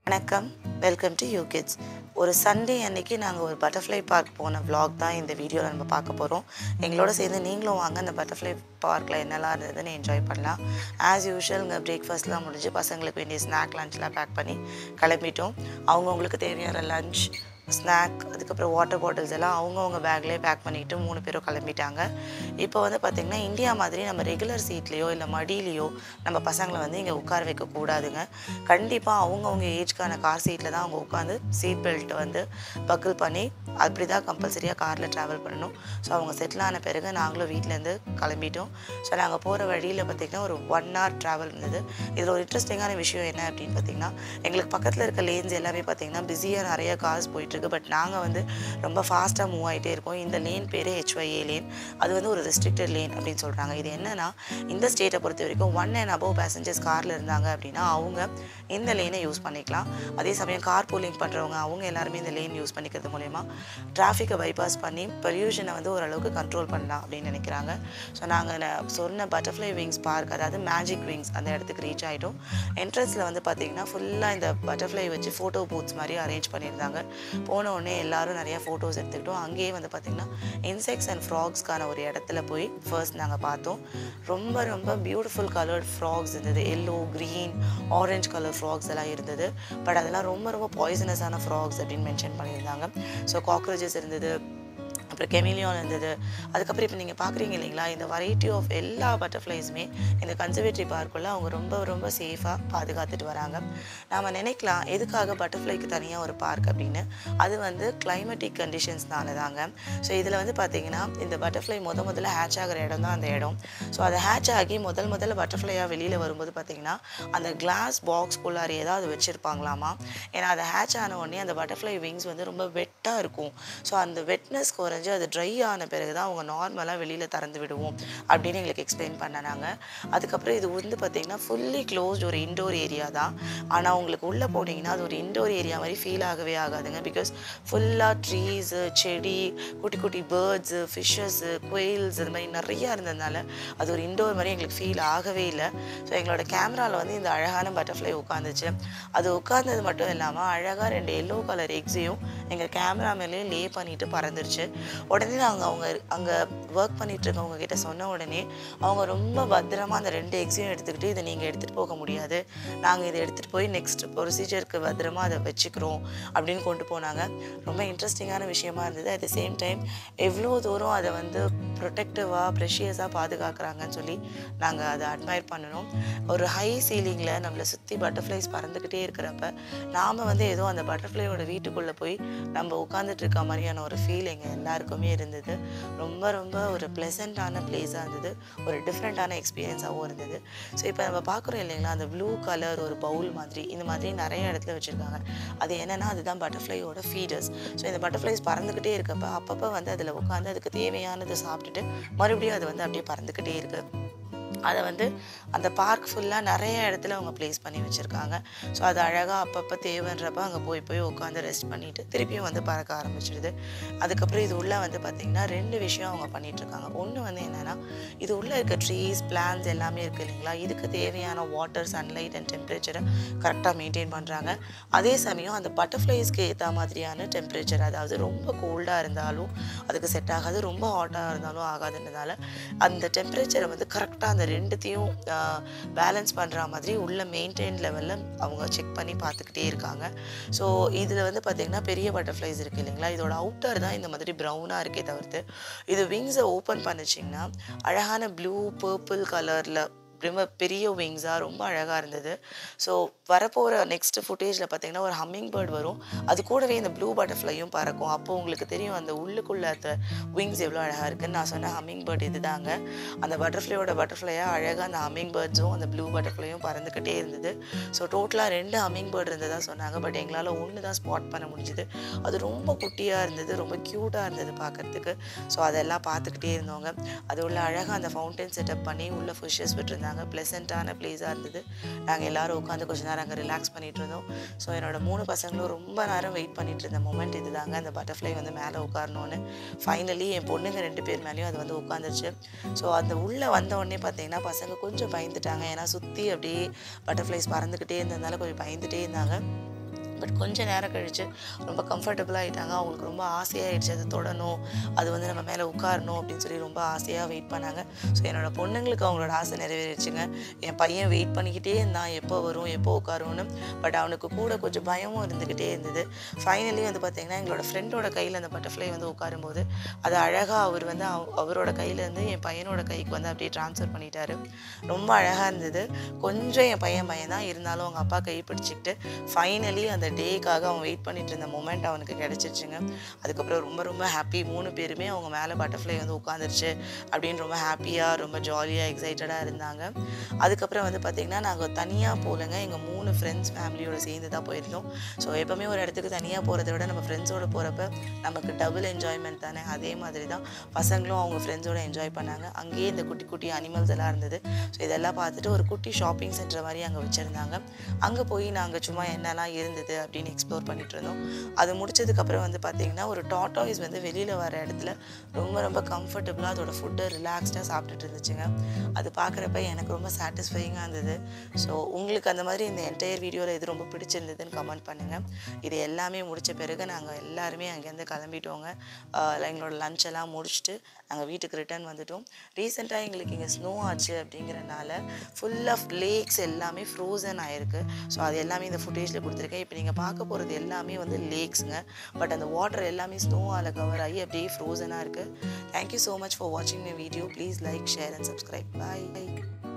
வணக்கம் welcome to you kids ஒரு Sunday அன்னைக்கு நாங்கள் ஒரு பட்டர்ஃப்ளை பார்க் போன vlog தான் இந்த வீடியோவில் நம்ம பார்க்க போகிறோம் எங்களோட சேர்ந்து நீங்களும் வாங்க அந்த பட்டர்ஃப்ளை பார்க்கில் என்னெல்லாம் இருந்ததுன்னு என்ஜாய் பண்ணலாம் ஆஸ் யூஷுவல் இங்கே பிரேக்ஃபாஸ்ட்லாம் முடிஞ்சு பசங்களுக்கு வேண்டிய ஸ்நாக் லஞ்ச்லாம் பேக் பண்ணி கிளம்பிட்டோம் அவங்கவுங்களுக்கு தேவையான லஞ்ச் ஸ்நாக் அதுக்கப்புறம் வாட்டர் பாட்டில்ஸ் எல்லாம் அவங்கவுங்க பேக்லேயே பேக் பண்ணிட்டு மூணு பேரும் கிளம்பிட்டாங்க இப்போ வந்து பார்த்திங்கன்னா இந்தியா மாதிரி நம்ம ரெகுலர் சீட்லேயோ இல்லை மடியிலையோ நம்ம பசங்களை வந்து இங்கே உட்கார வைக்கக்கூடாதுங்க கண்டிப்பாக அவங்கவுங்க ஏஜ்க்கான கார் சீட்டில் தான் அவங்க உட்காந்து சீட் பெல்ட் வந்து பக்கிள் பண்ணி அப்படி தான் கம்பல்சரியாக காரில் ட்ராவல் பண்ணணும் ஸோ அவங்க செட்டில் ஆன பிறகு நாங்களும் வீட்டிலேருந்து கிளம்பிட்டோம் ஸோ நாங்கள் போகிற வழியில் பார்த்திங்கன்னா ஒரு ஒன் ஹவர் ட்ராவல் இருந்தது இதில் ஒரு இன்ட்ரெஸ்டிங்கான விஷயம் என்ன அப்படின்னு பார்த்திங்கன்னா எங்களுக்கு பக்கத்தில் இருக்க லேன்ஸ் எல்லாமே பார்த்திங்கன்னா பிஸியாக நிறைய கார்ஸ் போயிட்டுருக்கு பட் நாங்கள் வந்து ரொம்ப ஃபாஸ்ட்டாக மூவ் ஆகிட்டே இருக்கோம் இந்த லேன் பேர் ஹெச்ஒய்ஏ லேன் அது வந்து ஒரு ரெஸ்ட்ரிக்டட் லேன் அப்படின்னு சொல்கிறாங்க இது என்னென்னா இந்த ஸ்டேட்டை பொறுத்த வரைக்கும் ஒன் அண்ட் அபவ் பேசஞ்சர்ஸ் காரில் இருந்தாங்க அப்படின்னா அவங்க இந்த லேனை யூஸ் பண்ணிக்கலாம் அதே சமயம் கார் பூலிங் பண்ணுறவங்க அவங்க எல்லாருமே இந்த லேன் யூஸ் பண்ணிக்கிறது மூலயமா டிராஃபிக்கை பைபாஸ் பண்ணி பொல்யூஷனை வந்து ஓரளவுக்கு கண்ட்ரோல் பண்ணலாம் அப்படின்னு நினைக்கிறாங்க ஸோ நாங்கள் சொன்ன பட்டர்ஃப்ளை விங்ஸ் பார்க் அதாவது மேஜிக் விங்ஸ் அந்த இடத்துக்கு ரீச் ஆகிட்டோம் என்ட்ரன்ஸில் வந்து பார்த்திங்கன்னா ஃபுல்லாக இந்த பட்டர்ஃப்ளை வச்சு ஃபோட்டோ பூத்ஸ் மாதிரி அரேஞ்ச் பண்ணியிருந்தாங்க போன உடனே எல்லாரும் நிறைய ஃபோட்டோஸ் எடுத்துக்கிட்டோம் அங்கேயே வந்து பார்த்திங்கன்னா இன்செக்ட்ஸ் அண்ட் ஃப்ராக்ஸ்க்கான ஒரு இடத்துல போய் ஃபர்ஸ்ட் நாங்கள் பார்த்தோம் ரொம்ப ரொம்ப பியூட்டிஃபுல் கலர்ட் ஃப்ராக்ஸ் இருந்தது yellow green orange colour frogs எல்லாம் இருந்தது பட் அதெல்லாம் ரொம்ப ரொம்ப பாய்சனஸான ஃப்ராக்ஸ் அப்படின்னு மென்ஷன் பண்ணியிருந்தாங்க ஸோ காக்ரோச்சஸ் இருந்தது அப்புறம் கெமிலியான் இருந்தது அதுக்கப்புறம் இப்போ நீங்கள் பார்க்குறீங்க இல்லைங்களா இந்த வெரைட்டி ஆஃப் எல்லா பட்டர்ஃப்ளைஸுமே இந்த கன்சர்வேட்டரி பார்க்குள்ள அவங்க ரொம்ப ரொம்ப சேஃபாக பாதுகாத்துட்டு வராங்க நாம் நினைக்கலாம் எதுக்காக பட்டர்ஃப்ளைக்கு தனியாக ஒரு பார்க் அப்படின்னு அது வந்து கிளைமேட்டிக் கண்டிஷன்ஸ்னால தாங்க ஸோ இதில் வந்து பார்த்தீங்கன்னா இந்த பட்டர்ஃப்ளை முத முதல்ல ஹேட்ச் ஆகிற இடம் தான் அந்த இடம் ஸோ அதை ஹேட்ச் ஆகி முதல் முதல்ல பட்டர்ஃப்ளையாக வெளியில் வரும்போது பார்த்தீங்கன்னா அந்த கிளாஸ் பாக்ஸ்குள்ளார ஏதாவது வச்சுருப்பாங்களாமா ஏன்னா அதை ஹேட்ச் ஆன உடனே அந்த பட்டர்ஃப்ளை விங்ஸ் வந்து ரொம்ப வெட்டாக இருக்கும் ஸோ அந்த வெட்னஸ் குறைஞ்சு அது ட்ரை ஆன பிறகு தான் அவங்க நார்மலாக வெளியில் திறந்து விடுவோம் அப்படின்னு எங்களுக்கு எக்ஸ்பிளைன் பண்ணனாங்க அதுக்கப்புறம் இது வந்து பார்த்திங்கன்னா ஃபுல்லி க்ளோஸ்ட் ஒரு இன்டோர் ஏரியா தான் ஆனால் உங்களுக்கு உள்ளே போனீங்கன்னா அது ஒரு இன்டோர் ஏரியா மாதிரி ஃபீல் ஆகவே ஆகாதுங்க பிகாஸ் ஃபுல்லாக ட்ரீஸு செடி குட்டி குட்டி பேர்ட்ஸு ஃபிஷ்ஷஸ்ஸு குயில்ஸ் இது மாதிரி நிறையா இருந்ததுனால அது ஒரு இன்டோர் மாதிரி எங்களுக்கு ஃபீல் ஆகவே இல்லை ஸோ எங்களோட கேமராவில் வந்து இந்த அழகான பட்டர்ஃப்ளை உட்காந்துச்சு அது உட்கார்ந்தது மட்டும் இல்லாமல் அழகாக ரெண்டு எல்லோ கலர் எக்ஸையும் எங்கள் கேமரா மேலேயே லே பண்ணிட்டு பறந்துருச்சு உடனே நாங்கள் அவங்க அங்கே ஒர்க் பண்ணிட்டு இருக்கவங்க கிட்ட சொன்ன உடனே அவங்க ரொம்ப பத்திரமா அந்த ரெண்டு எக்ஸையும் எடுத்துக்கிட்டு இதை நீங்கள் எடுத்துகிட்டு போக முடியாது நாங்கள் இதை எடுத்துகிட்டு போய் நெக்ஸ்ட் ப்ரொசீஜருக்கு பத்திரமா அதை வச்சுக்கிறோம் அப்படின்னு கொண்டு போனாங்க ரொம்ப இன்ட்ரெஸ்டிங்கான விஷயமா இருந்தது அட் த சேம் டைம் எவ்வளோ தூரம் அதை வந்து ப்ரொடெக்டிவாக ப்ரெஷியஸாக பாதுகாக்கிறாங்கன்னு சொல்லி நாங்கள் அதை அட்மையர் பண்ணணும் ஒரு ஹை சீலிங்கில் நம்மளை சுற்றி பட்டர்ஃப்ளைஸ் பறந்துக்கிட்டே இருக்கிறப்ப நாம் வந்து ஏதோ அந்த பட்டர்ஃப்ளையோட வீட்டுக்குள்ளே போய் நம்ம உட்காந்துட்டு இருக்க மாதிரியான ஒரு ஃபீல் எங்கள் எல்லாருக்குமே இருந்தது ரொம்ப ரொம்ப ஒரு ப்ளசண்ட்டான பிளேஸாக இருந்தது ஒரு டிஃப்ரெண்ட்டான எக்ஸ்பீரியன்ஸாகவும் இருந்தது ஸோ இப்போ நம்ம பார்க்குறோம் இல்லைங்களா அந்த ப்ளூ கலர் ஒரு பவுல் மாதிரி இந்த மாதிரி நிறைய இடத்துல வச்சுருக்காங்க அது என்னென்னா அதுதான் பட்டர்ஃப்ளையோட ஃபீடர்ஸ் ஸோ இந்த பட்டர்ஃப்ளைஸ் பறந்துக்கிட்டே இருக்கப்ப அப்பப்போ வந்து அதில் உட்காந்து அதுக்கு தேவையானதை சாப்பிட்டுட்டு மறுபடியும் அது வந்து அப்படியே பறந்துக்கிட்டே இருக்குது அதை வந்து அந்த பார்க் ஃபுல்லாக நிறைய இடத்துல அவங்க ப்ளேஸ் பண்ணி வச்சுருக்காங்க ஸோ அது அழகாக அப்பப்போ தேவைன்றப்ப அங்கே போய் போய் உட்காந்து ரெஸ்ட் பண்ணிவிட்டு திருப்பியும் வந்து பறக்க ஆரம்பிச்சிடுது அதுக்கப்புறம் இது உள்ளே வந்து பார்த்திங்கன்னா ரெண்டு விஷயம் அவங்க பண்ணிகிட்ருக்காங்க ஒன்று வந்து என்னென்னா இது உள்ளே இருக்க ட்ரீஸ் பிளான்ஸ் எல்லாமே இருக்குது இல்லைங்களா இதுக்கு தேவையான வாட்டர் சன்லைட் அண்ட் டெம்பரேச்சரை கரெக்டாக மெயின்டைன் பண்ணுறாங்க அதே சமயம் அந்த பட்டர்ஃப்ளைஸ்க்கு ஏற்ற மாதிரியான டெம்பரேச்சர் அதாவது ரொம்ப கோல்டாக இருந்தாலும் அதுக்கு செட் ஆகாது ரொம்ப ஹாட்டாக இருந்தாலும் ஆகாதுன்றதால அந்த டெம்பரேச்சரை வந்து கரெக்டாக அந்த ரெண்டுத்தையும் பேலன்ஸ் பண்ணுற மாதிரி உள்ள மெயின்டைன் லெவலில் அவங்க செக் பண்ணி பார்த்துக்கிட்டே இருக்காங்க ஸோ இதில் வந்து பார்த்திங்கன்னா பெரிய பட்டர்ஃப்ளைஸ் இருக்குது இல்லைங்களா இதோட அவுட்டர் தான் இந்த மாதிரி ப்ரௌனாக இருக்கே தவிர்த்து இது விங்ஸை ஓப்பன் பண்ணிச்சிங்கன்னா அழகான ப்ளூ பர்பிள் கலரில் ரொம்ப பெரிய விங்ஸாக ரொம்ப அழகாக இருந்தது ஸோ வரப்போகிற நெக்ஸ்ட் ஃபுட்டேஜில் பார்த்தீங்கன்னா ஒரு ஹம்மிங் பேர்ட் வரும் அது கூடவே இந்த ப்ளூ பட்டர்ஃப்ளையும் பறக்கும் அப்போ உங்களுக்கு தெரியும் அந்த உள்ளுக்குள்ள அந்த விங்ஸ் எவ்வளோ அழகாக இருக்குன்னு நான் சொன்ன ஹம்மிங் பேர்ட் இது தாங்க அந்த பட்டர்ஃப்ளையோட பட்டர்ஃப்ளையாக அழகாக அந்த ஹம்மிங் பேர்ட்ஸும் அந்த ப்ளூ பட்டர்ஃப்ளையும் பறந்துக்கிட்டே இருந்தது ஸோ டோட்டலாக ரெண்டு ஹம்மிங் பேர்ட் இருந்ததாக சொன்னாங்க பட் எங்களால் ஒன்று தான் ஸ்பாட் பண்ண முடிஞ்சுது அது ரொம்ப குட்டியாக இருந்தது ரொம்ப க்யூட்டாக இருந்தது பார்க்கறதுக்கு ஸோ அதெல்லாம் பார்த்துக்கிட்டே இருந்தவங்க அது உள்ள அழகாக அந்த ஃபவுண்டைன் செட்டப் பண்ணி உள்ள ஃபிஷ்ஷஸ் விட்டுருந்தாங்க ப்ளசண்ட்டான பிளேஸாக இருந்தது நாங்கள் எல்லாரும் உட்காந்து கொஞ்ச நேரம் அங்கே ரிலாக்ஸ் பண்ணிட்டு இருந்தோம் ஸோ என்னோட மூணு பசங்களும் ரொம்ப நேரம் வெயிட் பண்ணிட்டு இருந்த மூமெண்ட் இது தாங்க அந்த பட்டர்ஃப்ளை வந்து மேலே உட்காரணும்னு ஃபைனலி என் பொண்ணுங்க ரெண்டு பேர் மேலேயும் அது வந்து உட்காந்துருச்சு ஸோ அந்த உள்ளே வந்த உடனே பார்த்தீங்கன்னா பசங்க கொஞ்சம் பயந்துட்டாங்க ஏன்னா சுற்றி அப்படியே பட்டர்ஃப்ளைஸ் பறந்துக்கிட்டே இருந்ததுனால கொஞ்சம் பயந்துட்டே இருந்தாங்க பட் கொஞ்ச நேரம் கழித்து ரொம்ப கம்ஃபர்டபுளாக ஆகிட்டாங்க அவங்களுக்கு ரொம்ப ஆசையாகிடுச்சு அதை தொடணும் அது வந்து நம்ம மேலே உட்காரணும் அப்படின்னு சொல்லி ரொம்ப ஆசையாக வெயிட் பண்ணாங்க ஸோ என்னோடய பொண்ணுங்களுக்கு அவங்களோட ஆசை நிறைவேறிச்சுங்க என் பையன் வெயிட் பண்ணிக்கிட்டே இருந்தான் எப்போ வரும் எப்போ உட்காரும்னு பட் அவனுக்கு கூட கொஞ்சம் பயமும் இருந்துக்கிட்டே இருந்தது ஃபைனலி வந்து பார்த்திங்கன்னா எங்களோட ஃப்ரெண்டோட கையில் அந்த பட்டர்ஃப்ளை வந்து உட்காரும்போது அது அழகாக அவர் வந்து அவ- அவரோட கையிலேருந்து என் பையனோட கைக்கு வந்து அப்படியே ட்ரான்ஸ்ஃபர் பண்ணிட்டாரு ரொம்ப அழகாக இருந்தது கொஞ்சம் என் பையன் பையன் தான் இருந்தாலும் அவங்க அப்பா கை பிடிச்சிக்கிட்டு ஃபைனலி அந்த டேக்காக அவன் வெயிட் பண்ணிட்டு இருந்த மொமெண்ட் அவனுக்கு கிடச்சிருச்சுங்க அதுக்கப்புறம் ரொம்ப ரொம்ப ஹாப்பி மூணு பேருமே அவங்க மேலே பட்டர்ஃப்ளை வந்து உட்காந்துருச்சு அப்படின்னு ரொம்ப ஹாப்பியாக ரொம்ப ஜாலியாக எக்ஸைட்டடாக இருந்தாங்க அதுக்கப்புறம் வந்து பார்த்திங்கன்னா நாங்கள் தனியாக போகலங்க எங்கள் மூணு ஃப்ரெண்ட்ஸ் ஃபேமிலியோட சேர்ந்து தான் போயிருந்தோம் ஸோ எப்போவுமே ஒரு இடத்துக்கு தனியாக போகிறத விட நம்ம ஃப்ரெண்ட்ஸோட போகிறப்ப நமக்கு டபுள் என்ஜாய்மெண்ட் தானே அதே மாதிரி தான் பசங்களும் அவங்க ஃப்ரெண்ட்ஸோட என்ஜாய் பண்ணாங்க அங்கேயே இந்த குட்டி குட்டி அனிமல்ஸ் எல்லாம் இருந்தது ஸோ இதெல்லாம் பார்த்துட்டு ஒரு குட்டி ஷாப்பிங் சென்டர் மாதிரி அங்கே வச்சுருந்தாங்க அங்கே போய் நாங்கள் சும்மா என்னெல்லாம் இருந்தது அப்படின்னு எக்ஸ்ப்ளோர் பண்ணிட்டு இருந்தோம் அது முடிச்சதுக்கப்புறம் வந்து பார்த்திங்கன்னா ஒரு டாட்டாய்ஸ் வந்து வெளியில் வர இடத்துல ரொம்ப ரொம்ப கம்ஃபர்டபுளாக அதோட ஃபுட்டை ரிலாக்ஸ்டாக சாப்பிட்டுட்டு இருந்துச்சுங்க அது பார்க்குறப்ப எனக்கு ரொம்ப சாட்டிஸ்ஃபைங்காக இருந்தது ஸோ உங்களுக்கு அந்த மாதிரி இந்த என்டையர் வீடியோவில் எது ரொம்ப பிடிச்சிருந்ததுன்னு கமெண்ட் பண்ணுங்கள் இது எல்லாமே முடித்த பிறகு நாங்கள் எல்லாருமே அங்கேருந்து கிளம்பிட்டோங்க ஆஹ் எங்களோட லஞ்ச் எல்லாம் முடிச்சுட்டு நாங்கள் வீட்டுக்கு ரிட்டர்ன் வந்துட்டோம் ரீசெண்டாக எங்களுக்கு இங்கே ஸ்னோ ஆச்சு அப்படிங்கிறனால ஃபுல் ஆஃப் லேக்ஸ் எல்லாமே ஃப்ரோசன் ஆயிருக்கு ஸோ அது எல்லாமே இந்த ஃபுட்டேஜில் கொடுத்துருக்கேன் இப்போ நீங்கள் பார்க்க போகிறது எல்லாமே வந்து லேக்ஸுங்க பட் அந்த வாட்டர் எல்லாமே ஸ்னோவால் கவர் ஆகி அப்படியே ஃப்ரோசனாக இருக்குது தேங்க்யூ ஸோ மச் ஃபார் வாட்சிங் my video please like share and subscribe bye